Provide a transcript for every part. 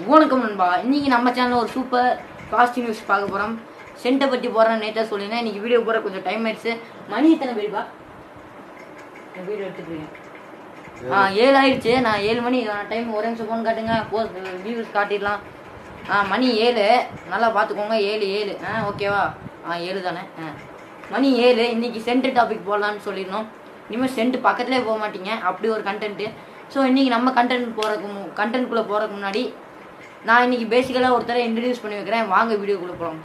வணக்கம் நண்பா இன்னைக்கு நம்ம சேனல்ல ஒரு சூப்பர் காஸ்டியூம் நியூஸ் பார்க்க போறோம் சென்ட்டை பற்றி போறேன் நேற்றா சொல்லியிருந்தேன் இன்னைக்கு வீடியோ போற கொஞ்சம் டைம் ஆயிடுச்சு மணி எத்தனை பேருப்பா வீடியோ எடுத்துட்டு இருக்கேன் ஆ ஏழு ஆயிடுச்சு நான் ஏழு மணி டைம் ஒரே நிமிஷம் ஃபோன் காட்டுங்க போஸ்ட் வியூஸ் காட்டிடலாம் ஆ மணி ஏழு நல்லா பார்த்துக்கோங்க ஏழு ஏழு ஆ ஓகேவா ஆ ஏழு தானே ஆ மணி ஏழு இன்னைக்கு சென்ட் டாபிக் போடலான்னு சொல்லியிருந்தோம் இனிமேல் சென்ட் பக்கத்துலேயே போக மாட்டீங்க அப்படி ஒரு கண்டென்ட்டு ஸோ இன்னைக்கு நம்ம கண்டென்ட் போகிறதுக்கு கண்டென்ட்குள்ளே போகிறதுக்கு முன்னாடி நான் இன்னைக்கு பேசிக்கலாக ஒருத்தரை இன்ட்ரடியூஸ் பண்ணி வைக்கிறேன் வாங்க வீடியோக்குள்ளே போகலாம்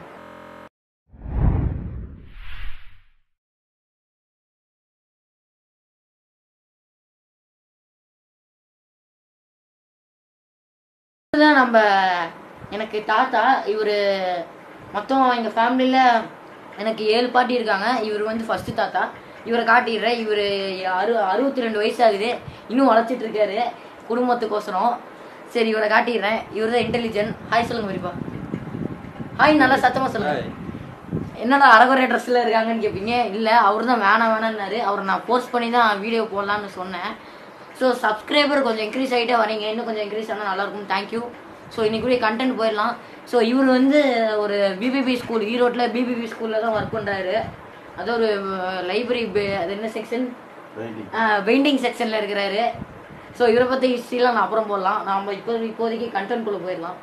தான் நம்ம எனக்கு தாத்தா இவர் மொத்தம் எங்கள் ஃபேமிலியில் எனக்கு ஏழு பாட்டி இருக்காங்க இவர் வந்து ஃபஸ்ட்டு தாத்தா இவரை காட்டிடுறேன் இவர் அறு அறுபத்தி ரெண்டு வயசு ஆகுது இன்னும் வளர்ச்சிட்டு இருக்காரு குடும்பத்துக்கோசரம் சரி இவரை காட்டிடுறேன் இவர் தான் இன்டெலிஜென்ட் ஹாய் சொல்லுங்க பெரியப்பா ஹாய் நல்லா சத்தமாக சொல்லுங்க என்னடா அரகுறை ட்ரெஸ்ஸில் இருக்காங்கன்னு கேட்பீங்க இல்லை அவர் தான் வேணாம் வேணாம்னாரு அவரை நான் போஸ்ட் பண்ணி தான் வீடியோ போடலான்னு சொன்னேன் ஸோ சப்ஸ்கிரைபர் கொஞ்சம் இன்க்ரீஸ் ஆகிட்டே வரீங்க இன்னும் கொஞ்சம் இன்க்ரீஸ் ஆனால் நல்லாயிருக்கும் தேங்க்யூ ஸோ இன்னைக்குரிய கண்டென்ட் போயிடலாம் ஸோ இவர் வந்து ஒரு பிபிபி ஸ்கூல் ஈரோட்டில் பிபிபி ஸ்கூலில் தான் ஒர்க் பண்ணுறாரு அது ஒரு லைப்ரரி அது என்ன செக்ஷன் பெயிண்டிங் செக்ஷனில் இருக்கிறாரு ஸோ இவரை பற்றி ஹிஸ்ட்ரிலாம் நான் அப்புறம் போடலாம் நம்ம இப்போ இப்போதைக்கு கண்டென்ட் குள்ளே போயிடலாம்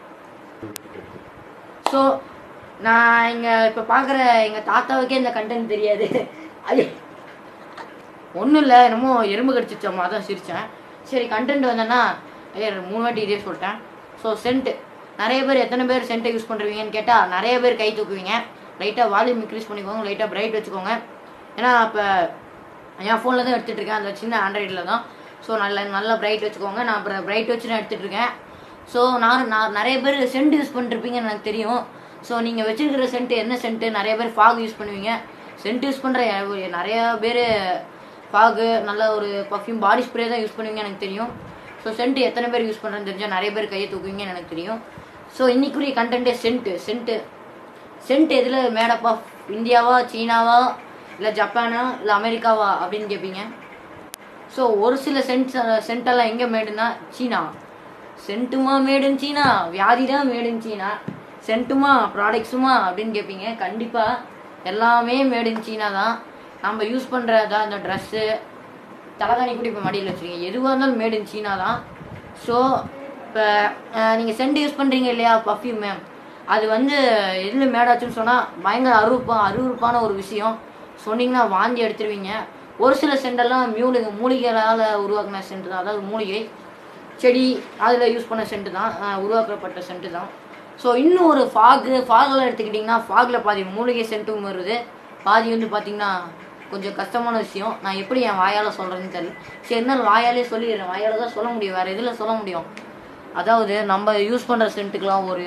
ஸோ நான் இங்கே இப்போ பார்க்குற எங்கள் தாத்தாவுக்கே இந்த கண்டென்ட் தெரியாது அது ஒன்றும் இல்லை என்னமோ எறும்பு கடிச்சிச்சோமா அதான் சிரித்தேன் சரி கண்டென்ட் வந்தேன்னா ஐயா மூணு வாட்டி இதே சொல்லிட்டேன் ஸோ சென்ட்டு நிறைய பேர் எத்தனை பேர் சென்ட்டை யூஸ் பண்ணுறீங்கன்னு கேட்டால் நிறைய பேர் கை தூக்குவீங்க லைட்டாக வால்யூம் இன்க்ரீஸ் பண்ணிக்கோங்க லைட்டாக பிரைட் வச்சுக்கோங்க ஏன்னா இப்போ என் ஃபோனில் தான் எடுத்துகிட்டு இருக்கேன் அந்த சின்ன ஆண்ட்ராய்டில் தான் ஸோ நல்ல நல்லா பிரைட் வச்சுக்கோங்க நான் அப்புறம் பிரைட் வச்சு தான் எடுத்துகிட்டு இருக்கேன் ஸோ நான் நான் நிறைய பேர் சென்ட் யூஸ் பண்ணிருப்பீங்கன்னு எனக்கு தெரியும் ஸோ நீங்கள் வச்சிருக்கிற சென்ட் என்ன சென்ட்டு நிறைய பேர் ஃபாக் யூஸ் பண்ணுவீங்க சென்ட் யூஸ் பண்ணுற நிறைய பேர் ஃபாகு நல்ல ஒரு பர்ஃப்யூம் பாடி ஸ்ப்ரே தான் யூஸ் பண்ணுவீங்க எனக்கு தெரியும் ஸோ சென்ட் எத்தனை பேர் யூஸ் பண்ணுறேன்னு தெரிஞ்சால் நிறைய பேர் கையை தூக்குவீங்கன்னு எனக்கு தெரியும் ஸோ இன்னைக்குரிய கண்டென்ட்டே சென்ட்டு சென்ட்டு சென்ட் எதில் மேடப் ஆஃப் இந்தியாவா சீனாவா இல்லை ஜப்பானா இல்லை அமெரிக்காவா அப்படின்னு கேட்பீங்க ஸோ ஒரு சில சென்ட் சென்டெல்லாம் எங்கே மேடுனா சீனா சென்ட்டுமா மேடுன்னு சீனா வியாதி தான் மேடுன்னு சீனா சென்ட்டுமா ப்ராடக்ட்ஸுமா அப்படின்னு கேட்பீங்க கண்டிப்பாக எல்லாமே மேடுன்னு சீனா தான் நம்ம யூஸ் பண்ணுறதா இந்த ட்ரெஸ்ஸு தலைகாணி கூட இப்போ மடியில் வச்சுருக்கீங்க எதுவாக இருந்தாலும் மேட் இன் சீனா தான் ஸோ இப்போ நீங்கள் சென்ட் யூஸ் பண்ணுறீங்க இல்லையா பர்ஃப்யூம் மேம் அது வந்து எதில் மேடாச்சுன்னு சொன்னால் பயங்கர அருவப்பா அருவருப்பான ஒரு விஷயம் சொன்னீங்கன்னா வாந்தி எடுத்துருவீங்க ஒரு சில சென்டெல்லாம் மியூலிங்க மூலிகைகளால் உருவாக்கின சென்ட் தான் அதாவது மூலிகை செடி அதில் யூஸ் பண்ண சென்ட்டு தான் அஹ், உருவாக்கப்பட்ட சென்ட்டு தான் ஸோ இன்னும் ஒரு ஃபாகு ஃபாகில் எடுத்துக்கிட்டிங்கன்னா ஃபாகில் பாதி மூலிகை சென்ட்டும் வருது பாதி வந்து பார்த்திங்கன்னா கொஞ்சம் கஷ்டமான விஷயம் நான் எப்படி என் வாயால் சொல்கிறேன்னு தெரியல சரி என்ன வாயாலே சொல்லிடுறேன் வாயால் தான் சொல்ல முடியும் வேறு எதில் சொல்ல முடியும் அதாவது நம்ம யூஸ் பண்ணுற சென்ட்டுக்கெலாம் ஒரு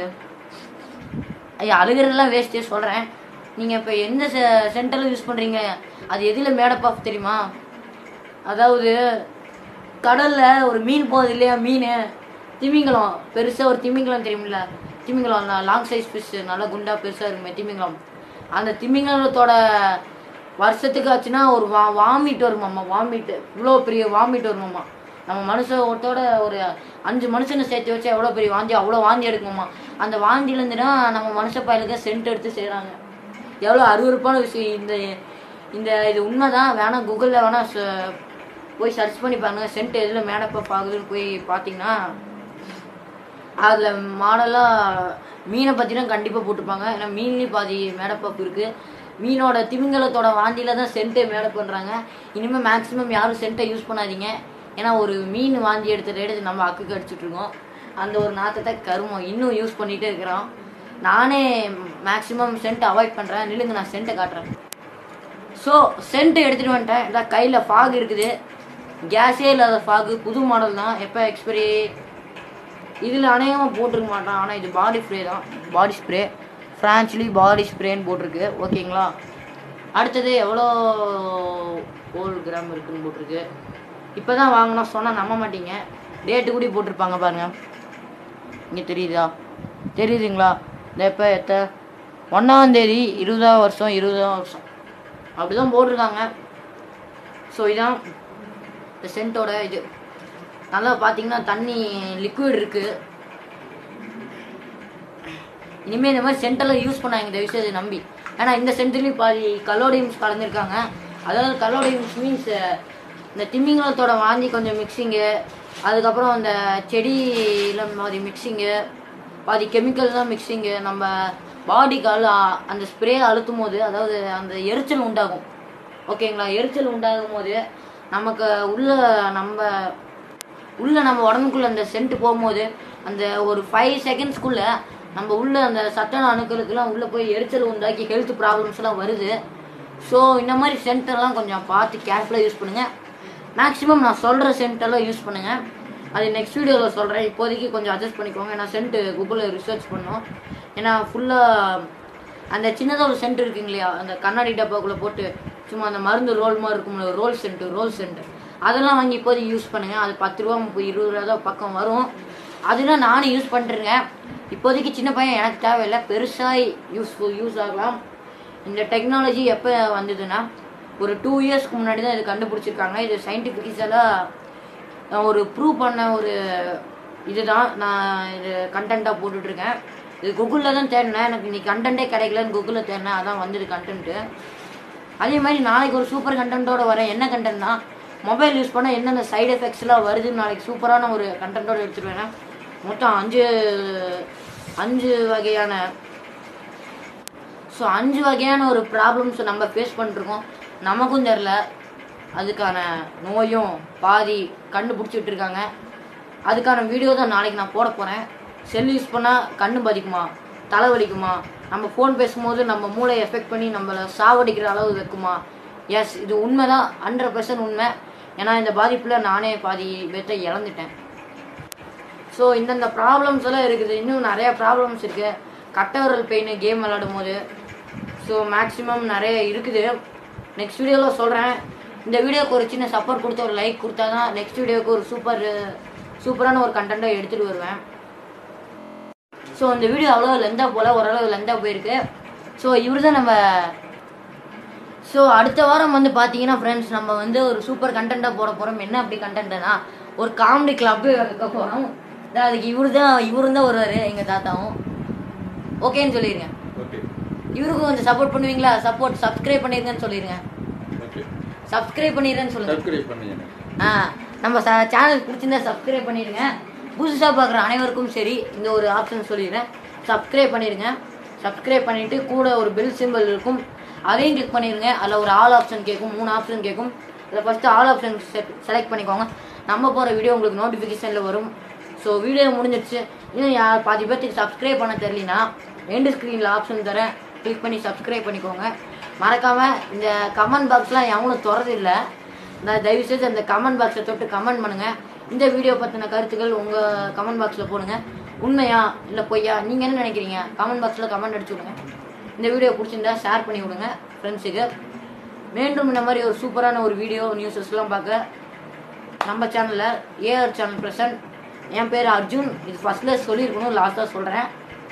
ஐயா அழுகிறதெல்லாம் வேஸ்ட்டே சொல்கிறேன் நீங்கள் இப்போ எந்த செ சென்டரில் யூஸ் பண்ணுறீங்க அது எதில் மேடப் ஆஃப் தெரியுமா அதாவது கடலில் ஒரு மீன் போகுது இல்லையா மீன் திமிங்கலம் பெருசாக ஒரு திமிங்கலம் தெரியுமில்ல திமிங்கலம் லாங் சைஸ் ஃபிஷ் நல்லா குண்டா பெருசாக இருக்குமே திமிங்கலம் அந்த திமிங்கலத்தோட வருஷத்துக்கு ஆச்சுன்னா ஒரு வா வாமிட் வருமாம்மா வாமிட் இவ்வளோ பெரிய வாமிட் வருமாம்மா நம்ம மனுஷத்தோட ஒரு அஞ்சு மனுஷனை சேர்த்து வச்சு எவ்வளோ பெரிய வாந்தி அவ்வளோ வாந்தி எடுக்குமாம்மா அந்த வாந்தியிலேருந்து தான் நம்ம மனுஷ பயலுக்கு சென்ட் எடுத்து செய்கிறாங்க எவ்வளோ அருவருப்பான விஷயம் இந்த இந்த இது உண்மைதான் வேணா கூகுளில் வேணா ச- போய் சர்ச் பண்ணி பாருங்க சென்ட் எதில் மேடப்பப் ஆகுதுன்னு போய் பார்த்தீங்கன்னா அதில் மாடலாக மீனை பற்றினா கண்டிப்பாக போட்டிருப்பாங்க ஏன்னா மீன்லேயும் பாதி மேடப்பப் இருக்குது மீனோட திமிங்கலத்தோட வாந்தியில் தான் சென்ட்டே மேடப் பண்ணுறாங்க இனிமேல் மேக்ஸிமம் யாரும் சென்ட்டை யூஸ் பண்ணாதீங்க ஏன்னா ஒரு மீன் வாந்தி எடுத்து எடுத்து நம்ம அக்குக்கு அடிச்சிட்டு இருக்கோம் அந்த ஒரு நாத்தத்தை கருமம் இன்னும் யூஸ் பண்ணிகிட்டே இருக்கிறோம் நானே மேக்ஸிமம் சென்ட் அவாய்ட் பண்ணுறேன் நில்லுங்க நான் சென்ட்டை காட்டுறேன் ஸோ சென்ட் எடுத்துகிட்டு வந்துட்டேன் இந்த கையில் ஃபாக் இருக்குது கேஸே இல்லாத ஃபாகு புது மாடல் தான் எப்போ எக்ஸ்பைரி இதில் அநேகமாக போட்டிருக்க மாட்டான் ஆனால் இது பாடி ஸ்ப்ரே தான் பாடி ஸ்ப்ரே ஃப்ரான்ச்லி பாடி ஸ்ப்ரேன்னு போட்டிருக்கு ஓகேங்களா அடுத்தது எவ்வளோ ஹோல் கிராம் இருக்குன்னு போட்டிருக்கு இப்போ தான் வாங்கினோம் சொன்னால் நம்ப மாட்டீங்க டேட்டு கூட போட்டிருப்பாங்க பாருங்க இங்கே தெரியுதா தெரியுதுங்களா இந்த எப்போ எத்த ஒன்றாந்தேதி இருபதாம் வருஷம் இருபதாம் வருஷம் அப்படி தான் போட்டிருக்காங்க ஸோ இதான் இந்த சென்ட்டோட இது நல்லா பார்த்தீங்கன்னா தண்ணி லிக்விட் இருக்குது இனிமேல் இந்த மாதிரி சென்டெல்லாம் யூஸ் பண்ணாங்க இந்த விஷயத்தை நம்பி ஏன்னா இந்த சென்ட்லேயும் பாதி கலோடியம்ஸ் கலந்துருக்காங்க அதாவது கலோடியம்ஸ் மீன்ஸ் இந்த திமிங்கலத்தோட வாந்தி கொஞ்சம் மிக்சிங்கு அதுக்கப்புறம் அந்த செடியில் பாதி மிக்சிங்கு பாதி கெமிக்கல் தான் மிக்சிங்கு நம்ம பாடிக்கு அழு அந்த ஸ்ப்ரே அழுத்தும் போது அதாவது அந்த எரிச்சல் உண்டாகும் ஓகேங்களா எரிச்சல் உண்டாகும் போது நமக்கு உள்ள நம்ம உள்ள நம்ம உடம்புக்குள்ள அந்த சென்ட் போகும்போது அந்த ஒரு ஃபைவ் செகண்ட்ஸ்க்குள்ள நம்ம உள்ள அந்த சட்டன அணுக்களுக்கெல்லாம் உள்ள போய் எரிச்சல் உண்டாக்கி ஹெல்த் ப்ராப்ளம்ஸ் எல்லாம் வருது ஸோ இந்த மாதிரி scent எல்லாம் கொஞ்சம் பார்த்து கேர்ஃபுல்லாக யூஸ் பண்ணுங்க மேக்ஸிமம் நான் சொல்கிற எல்லாம் யூஸ் பண்ணுங்க அது நெக்ஸ்ட் வீடியோவில் சொல்கிறேன் இப்போதைக்கு கொஞ்சம் அட்ஜஸ்ட் பண்ணிக்கோங்க ஏன்னா சென்ட் கூகுளில் ரிசர்ச் பண்ணோம் ஏன்னா ஃபுல்லாக அந்த சின்னதாக ஒரு சென்ட் இருக்குங்க இல்லையா அந்த கண்ணாடி டப்பாக்குள்ளே போட்டு சும்மா அந்த மருந்து ரோல் மாதிரி இருக்கும்ல ரோல் சென்ட் ரோல் சென்ட் அதெல்லாம் வாங்கி இப்போதைக்கு யூஸ் பண்ணுங்க அது பத்து ரூபா முப்பது இருபது ரூபா தான் பக்கம் வரும் அதெல்லாம் நானும் யூஸ் பண்ணிட்டுருங்க இப்போதைக்கு சின்ன பையன் எனக்கு தேவையில்லை பெருசாக யூஸ்ஃபுல் யூஸ் ஆகலாம் இந்த டெக்னாலஜி எப்போ வந்ததுன்னா ஒரு டூ இயர்ஸ்க்கு முன்னாடி தான் இது கண்டுபிடிச்சிருக்காங்க இது சயின்டிஃபிக்கலாக ஒரு ப்ரூவ் பண்ண ஒரு இதுதான் நான் இது கண்டென்ட்டாக போட்டுட்ருக்கேன் இது கூகுளில் தான் தேடினேன் எனக்கு இன்னைக்கு கண்டென்ட்டே கிடைக்கலன்னு கூகுளில் தேடினேன் அதான் வந்தது கண்டென்ட்டு அதே மாதிரி நாளைக்கு ஒரு சூப்பர் கண்டென்ட்டோட வரேன் என்ன கண்டென்ட்னா மொபைல் யூஸ் பண்ணால் என்னென்ன சைடு எஃபெக்ட்ஸ்லாம் வருதுன்னு நாளைக்கு சூப்பரான ஒரு கண்டென்ட்டோட எடுத்துருவேன் மொத்தம் அஞ்சு அஞ்சு வகையான ஸோ அஞ்சு வகையான ஒரு ப்ராப்ளம்ஸ் நம்ம ஃபேஸ் பண்ணிருக்கோம் நமக்கும் தெரில அதுக்கான நோயும் பாதி கண்டுபிடிச்சிட்டு இருக்காங்க அதுக்கான வீடியோ தான் நாளைக்கு நான் போட போகிறேன் செல் யூஸ் பண்ணால் கண்ணு பாதிக்குமா தலை வலிக்குமா நம்ம ஃபோன் பேசும்போது நம்ம மூளை எஃபெக்ட் பண்ணி நம்மளை சாவடிக்கிற அளவு வைக்குமா எஸ் இது உண்மை தான் ஹண்ட்ரட் பர்சன்ட் உண்மை ஏன்னா இந்த பாதிப்பில் நானே பாதி பேர்த்தை இழந்துட்டேன் ஸோ இந்தந்த ப்ராப்ளம்ஸ் எல்லாம் இருக்குது இன்னும் நிறைய ப்ராப்ளம்ஸ் இருக்குது கட்டவரல் பெயின் கேம் விளாடும் போது ஸோ மேக்ஸிமம் நிறைய இருக்குது நெக்ஸ்ட் வீடியோவில் சொல்கிறேன் இந்த வீடியோக்கு ஒரு சின்ன சப்போர்ட் கொடுத்து ஒரு லைக் கொடுத்தா தான் நெக்ஸ்ட் வீடியோக்கு ஒரு சூப்பர் சூப்பரான ஒரு கண்டென்ட்டை எடுத்துகிட்டு வருவேன் ஸோ இந்த வீடியோ அவ்வளோ லெந்தாக போல் ஓரளவு லெந்தாக போயிருக்கு ஸோ இவர் தான் நம்ம ஸோ அடுத்த வாரம் வந்து பார்த்தீங்கன்னா ஃப்ரெண்ட்ஸ் நம்ம வந்து ஒரு சூப்பர் கண்டென்ட்டாக போட போகிறோம் என்ன அப்படி கண்டென்ட்னா ஒரு காமெடி கிளப்பு வைக்க போகிறோம் அதுக்கு இவரு தான் இவரு தான் வருவார் எங்கள் தாத்தாவும் ஓகேன்னு சொல்லிடுங்க ஓகே இவருக்கும் கொஞ்சம் சப்போர்ட் பண்ணுவீங்களா சப்போர்ட் சப்ஸ்கிரைப் பண்ணிருங்கன்னு சொல்லிடுங்க ஓகே சப்ஸ்கிரைப் பண்ணிடுறேன்னு சொல்லுங்க சப்ஸ்கிரைப் பண்ணுங்க ஆ நம்ம சேனல் பிடிச்சிருந்தா சப்ஸ்கிரைப் பண்ணிடுங்க புதுசாக பார்க்குற அனைவருக்கும் சரி இந்த ஒரு ஆப்ஷன் சொல்லிடுறேன் சப்ஸ்கிரைப் பண்ணிடுங்க சப்ஸ்கிரைப் பண்ணிட்டு கூட ஒரு பெல் சிம்பிள் இருக்கும் அதையும் கிளிக் பண்ணிடுங்க அதில் ஒரு ஆல் ஆப்ஷன் கேட்கும் மூணு ஆப்ஷன் கேட்கும் அதில் ஃபஸ்ட்டு ஆல் ஆப்ஷன் செலக்ட் பண்ணிக்கோங்க நம்ம போகிற வீடியோ உங்களுக்கு நோட்டிஃபிகேஷனில் வரும் ஸோ வீடியோ முடிஞ்சிடுச்சு இன்னும் யார் பாதி பேர்த்துக்கு சப்ஸ்கிரைப் பண்ண தெரியலனா ரெண்டு ஸ்க்ரீனில் ஆப்ஷன் தரேன் கிளிக் பண்ணி சப்ஸ்கிரைப் பண்ணிக்கோங்க மறக்காமல் இந்த கமெண்ட் பாக்ஸ்லாம் எவனும் திறதில்லை இந்த தயவுசெய்து அந்த கமெண்ட் பாக்ஸை தொட்டு கமெண்ட் பண்ணுங்க இந்த வீடியோ பற்றின கருத்துக்கள் உங்கள் கமெண்ட் பாக்ஸில் போடுங்க உண்மையா இல்லை பொய்யா நீங்கள் என்ன நினைக்கிறீங்க கமெண்ட் பாக்ஸில் கமெண்ட் அடிச்சு விடுங்க இந்த வீடியோ பிடிச்சிருந்தா ஷேர் பண்ணி விடுங்க ஃப்ரெண்ட்ஸுக்கு மீண்டும் இந்த மாதிரி ஒரு சூப்பரான ஒரு வீடியோ நியூஸஸ்லாம் பார்க்க நம்ம சேனலில் ஏஆர் சேனல் ப்ரெசன்ட் என் பேர் அர்ஜுன் இது ஃபஸ்ட்டில் சொல்லியிருக்கணும் லாஸ்ட்டாக சொல்கிறேன்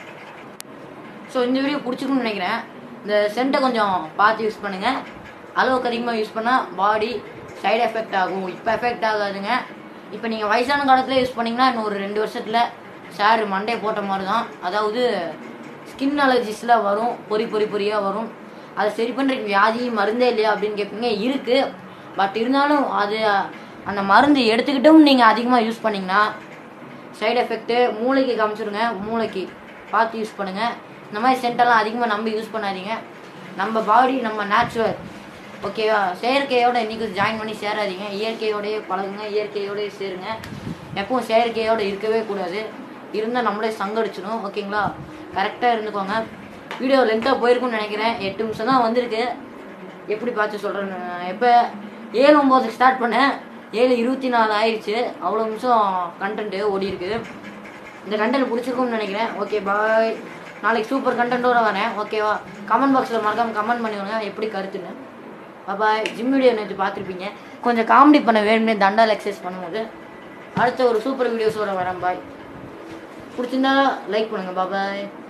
ஸோ இந்த வீடியோ பிடிச்சிருக்குன்னு நினைக்கிறேன் இந்த சென்ட்டை கொஞ்சம் பார்த்து யூஸ் பண்ணுங்கள் அளவுக்கு அதிகமாக யூஸ் பண்ணால் பாடி சைடு எஃபெக்ட் ஆகும் இப்போ எஃபெக்ட் ஆகாதுங்க இப்போ நீங்கள் வயசான காலத்தில் யூஸ் பண்ணீங்கன்னா இன்னும் ஒரு ரெண்டு வருஷத்தில் சார் மண்டே போட்ட மாதிரி தான் அதாவது ஸ்கின் அலர்ஜிஸ்லாம் வரும் பொறி பொறி பொறியாக வரும் அதை சரி பண்ணுறதுக்கு வியாதி மருந்தே இல்லையா அப்படின்னு கேட்பீங்க இருக்குது பட் இருந்தாலும் அது அந்த மருந்து எடுத்துக்கிட்டும் நீங்கள் அதிகமாக யூஸ் பண்ணிங்கன்னா சைடு எஃபெக்ட்டு மூளைக்கு காமிச்சிருங்க மூளைக்கு பார்த்து யூஸ் பண்ணுங்கள் இந்த மாதிரி சென்டெல்லாம் அதிகமாக நம்பி யூஸ் பண்ணாதீங்க நம்ம பாடி நம்ம நேச்சுரல் ஓகேவா செயற்கையோட இன்றைக்கி ஜாயின் பண்ணி சேராதீங்க இயற்கையோடயே பழகுங்க இயற்கையோடயே சேருங்க எப்பவும் செயற்கையோட இருக்கவே கூடாது இருந்தால் நம்மளே சங்கடிச்சிடும் ஓகேங்களா கரெக்டாக இருந்துக்கோங்க வீடியோ லென்த்தாக போயிருக்கும்னு நினைக்கிறேன் எட்டு நிமிஷம் தான் வந்திருக்கு எப்படி பார்த்து சொல்கிறேன்னு எப்போ ஏழு ஒம்போதுக்கு ஸ்டார்ட் பண்ணேன் ஏழு இருபத்தி நாலு ஆயிடுச்சு அவ்வளோ நிமிஷம் கண்டென்ட்டு ஓடி இருக்குது இந்த கண்டென்ட் பிடிச்சிருக்கும்னு நினைக்கிறேன் ஓகே பாய் நாளைக்கு சூப்பர் கண்டென்ட்டோட வரேன் ஓகேவா கமெண்ட் பாக்ஸில் மறக்காம கமெண்ட் பண்ணிவிடுங்க எப்படி கருத்துன்னு பாய் ஜிம் வீடியோ நேற்று பார்த்துருப்பீங்க கொஞ்சம் காமெடி பண்ண வேணும்னே தண்டால் எக்ஸசைஸ் பண்ணும்போது அடுத்த ஒரு சூப்பர் வீடியோஸோட வரேன் பாய் பிடிச்சிருந்தா லைக் பண்ணுங்கள் பாய்